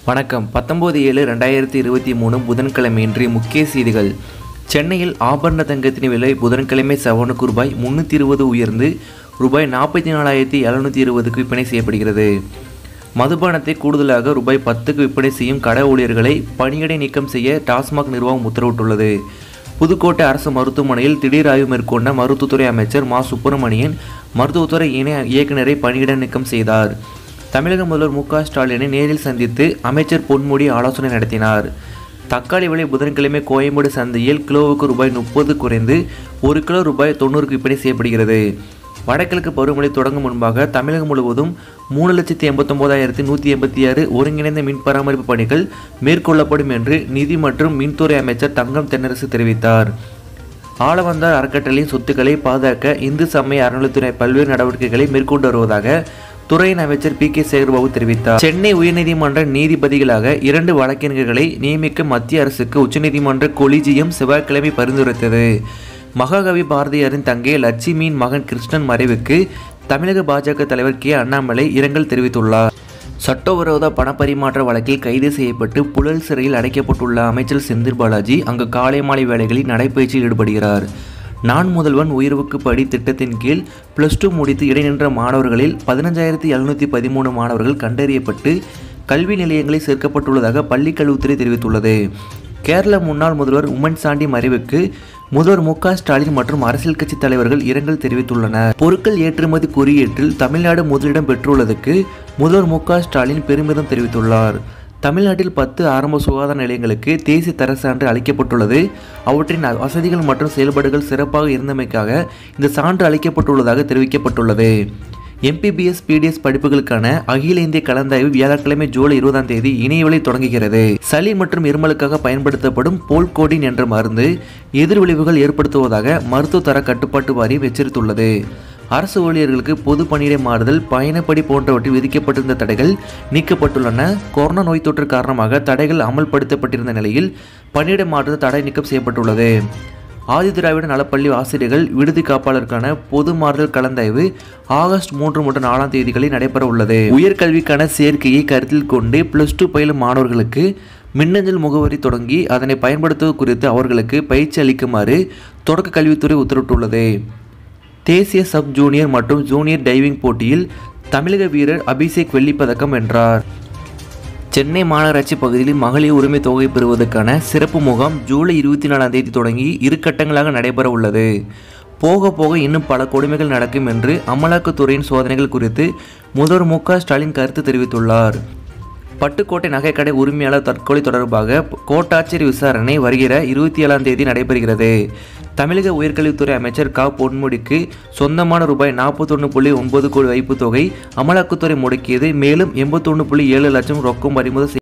வணக்கம் பத்தொம்போது ஏழு ரெண்டாயிரத்தி இருபத்தி மூணு புதன்கிழமை இன்றைய முக்கிய செய்திகள் சென்னையில் ஆபரண தங்கத்தின் விலை புதன்கிழமை சவனுக்கு ரூபாய் முந்நூற்றி இருபது உயர்ந்து ரூபாய் நாற்பத்தி நாலாயிரத்தி எழுநூற்றி இருபதுக்கு விற்பனை செய்யப்படுகிறது மதுபானத்தை கூடுதலாக ரூபாய் பத்துக்கு விற்பனை செய்யும் கடை ஊழியர்களை பணியிடை நீக்கம் செய்ய டாஸ்மாக் நிர்வாகம் உத்தரவிட்டுள்ளது புதுக்கோட்டை அரசு மருத்துவமனையில் திடீர் ஆய்வு மேற்கொண்ட மருத்துவத்துறை அமைச்சர் மா சுப்பிரமணியன் மருத்துவத்துறை இணை இயக்குநரை பணியிட நீக்கம் செய்தார் தமிழக முதல்வர் மு க ஸ்டாலினை நேரில் சந்தித்து அமைச்சர் பொன்முடி ஆலோசனை நடத்தினார் தக்காளி விலை புதன்கிழமை கோயம்பேடு சந்தையில் கிலோவுக்கு ரூபாய் முப்பது குறைந்து ஒரு கிலோ ரூபாய் தொண்ணூறுக்கு விற்பனை செய்யப்படுகிறது வடகிழக்கு பருவமழை தொடங்கும் முன்பாக தமிழகம் முழுவதும் மூணு லட்சத்தி எண்பத்தொம்போதாயிரத்தி நூற்றி எண்பத்தி ஆறு ஒருங்கிணைந்த மின் பராமரிப்பு பணிகள் மேற்கொள்ளப்படும் என்று நிதி மற்றும் மின்துறை அமைச்சர் தங்கம் தென்னரசு தெரிவித்தார் ஆளவந்தார் அறக்கட்டளையின் சொத்துக்களை பாதுகாக்க இந்து சமய அறநிலைத்துறை பல்வேறு நடவடிக்கைகளை மேற்கொண்டு வருவதாக துறையின் அமைச்சர் பி கே சேகர்பாபு தெரிவித்தார் சென்னை உயர்நீதிமன்ற நீதிபதிகளாக இரண்டு வழக்கறிஞர்களை நியமிக்க மத்திய அரசுக்கு உச்சநீதிமன்ற கொலிஜியம் செவ்வாய்க்கிழமை பரிந்துரைத்தது மகாகவி பாரதியாரின் தங்கை லட்சுமியின் மகன் கிருஷ்ணன் மறைவுக்கு தமிழக பாஜக தலைவர் கே அண்ணாமலை இரங்கல் தெரிவித்துள்ளார் சட்டவிரோத பணப்பரிமாற்ற வழக்கில் கைது செய்யப்பட்டு புழல் சிறையில் அடைக்கப்பட்டுள்ள அமைச்சர் செந்தில் பாலாஜி அங்கு காலை மாலை வேளைகளில் நடைபயிற்சியில் ஈடுபடுகிறார் நான் முதல்வன் உயர்வுக்கு படி திட்டத்தின் கீழ் பிளஸ் டூ முடித்து இடைநின்ற மாணவர்களில் பதினஞ்சாயிரத்தி எழுநூற்றி பதிமூணு மாணவர்கள் கண்டறியப்பட்டு கல்வி நிலையங்களில் சேர்க்கப்பட்டுள்ளதாக பள்ளிக் கல்வித்துறை தெரிவித்துள்ளது கேரள முன்னாள் முதல்வர் உம்மன் சாண்டி மறைவுக்கு முதல்வர் மு க ஸ்டாலின் மற்றும் அரசியல் கட்சி தலைவர்கள் இரங்கல் தெரிவித்துள்ளனர் பொருட்கள் ஏற்றுமதி குறியீட்டில் தமிழ்நாடு முதலிடம் பெற்றுள்ளதற்கு முதல்வர் மு க ஸ்டாலின் பெருமிதம் தெரிவித்துள்ளார் தமிழ்நாட்டில் பத்து ஆரம்ப சுகாதார நிலையங்களுக்கு தேசிய தர சான்று அளிக்கப்பட்டுள்ளது அவற்றின் வசதிகள் மற்றும் செயல்பாடுகள் சிறப்பாக இருந்தமைக்காக இந்த சான்று அளிக்கப்பட்டுள்ளதாக தெரிவிக்கப்பட்டுள்ளது எம்பிபிஎஸ் பிடிஎஸ் படிப்புகளுக்கான அகில இந்திய கலந்தாய்வு வியாழக்கிழமை ஜூலை இருபதாம் தேதி இணையவழி தொடங்குகிறது சளி மற்றும் இருமலுக்காக பயன்படுத்தப்படும் போல்கோடின் என்ற மருந்து எதிர்விளைவுகள் ஏற்படுத்துவதாக மருத்துவ தர கட்டுப்பாட்டு வாரியம் எச்சரித்துள்ளது அரசு ஊழியர்களுக்கு பொது பணியிடை மாறுதல் பயணப்படி போன்றவற்றில் விதிக்கப்பட்டிருந்த தடைகள் நீக்கப்பட்டுள்ளன கொரோனா நோய் தொற்று காரணமாக தடைகள் அமல்படுத்தப்பட்டிருந்த நிலையில் பணியிட மாறுதல் தடை நீக்கம் செய்யப்பட்டுள்ளது ஆதிதிராவிட நலப்பள்ளி ஆசிரியர்கள் விடுதி காப்பாளருக்கான பொது மாறுதல் கலந்தாய்வு ஆகஸ்ட் மூன்று மற்றும் நாலாம் தேதிகளில் நடைபெற உள்ளது உயர்கல்விக்கான சேர்க்கையை கருத்தில் கொண்டு பிளஸ் டூ பயிலும் மாணவர்களுக்கு மின்னஞ்சல் முகவரி தொடங்கி அதனை பயன்படுத்துவது குறித்து அவர்களுக்கு பயிற்சி அளிக்குமாறு தொடக்க கல்வித்துறை உத்தரவிட்டுள்ளது தேசிய சப் ஜூனியர் மற்றும் ஜூனியர் டைவிங் போட்டியில் தமிழக வீரர் அபிஷேக் வெள்ளிப்பதக்கம் வென்றார் சென்னை மாநகராட்சி பகுதியில் மகளிர் உரிமை தொகை பெறுவதற்கான சிறப்பு முகாம் ஜூலை இருபத்தி நாலாம் தேதி தொடங்கி இரு கட்டங்களாக நடைபெற உள்ளது போக போக இன்னும் பல கொடுமைகள் நடக்கும் என்று அமலாக்கத்துறையின் சோதனைகள் குறித்து முதல்வர் மு க ஸ்டாலின் கருத்து தெரிவித்துள்ளார் பட்டுக்கோட்டை நகைக்கடை உரிமையாளர் தற்கொலை தொடர்பாக கோட்டாட்சியர் விசாரணை வருகிற இருபத்தி ஏழாம் தேதி நடைபெறுகிறது தமிழக உயர்கல்வித்துறை அமைச்சர் க பொன்முடிக்கு சொந்தமான ரூபாய் நாற்பத்தொன்று புள்ளி ஒன்பது கோடி வைப்புத் தொகை அமலாக்கத்துறை முடக்கியது மேலும் எண்பத்தொன்று புள்ளி ஏழு லட்சம் ரொக்கம் பறிமுதல்